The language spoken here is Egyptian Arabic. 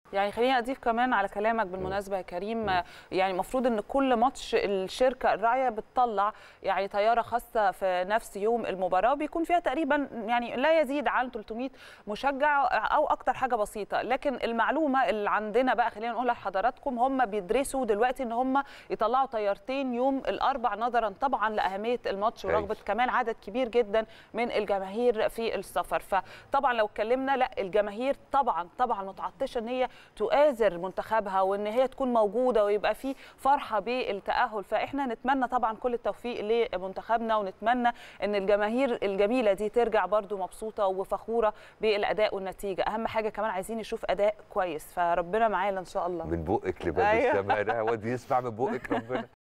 يعني خليني اضيف كمان على كلامك بالمناسبه يا كريم يعني المفروض ان كل ماتش الشركه الراعيه بتطلع يعني طياره خاصه في نفس يوم المباراه بيكون فيها تقريبا يعني لا يزيد عن 300 مشجع او اكتر حاجه بسيطه لكن المعلومه اللي عندنا بقى خلينا نقولها لحضراتكم هم بيدرسوا دلوقتي ان هم يطلعوا طيارتين يوم الاربع نظرا طبعا لاهميه الماتش ورغبه كمان عدد كبير جدا من الجماهير في السفر فطبعا لو اتكلمنا لا الجماهير طبعا طبعا متعطشه ان هي تؤازر منتخبها وان هي تكون موجوده ويبقى في فرحه بالتاهل فاحنا نتمنى طبعا كل التوفيق لمنتخبنا ونتمنى ان الجماهير الجميله دي ترجع برده مبسوطه وفخوره بالاداء والنتيجه اهم حاجه كمان عايزين نشوف اداء كويس فربنا معانا ان شاء الله من بقك لباب أيوة. السماء ده ودي يسمع من بقك ربنا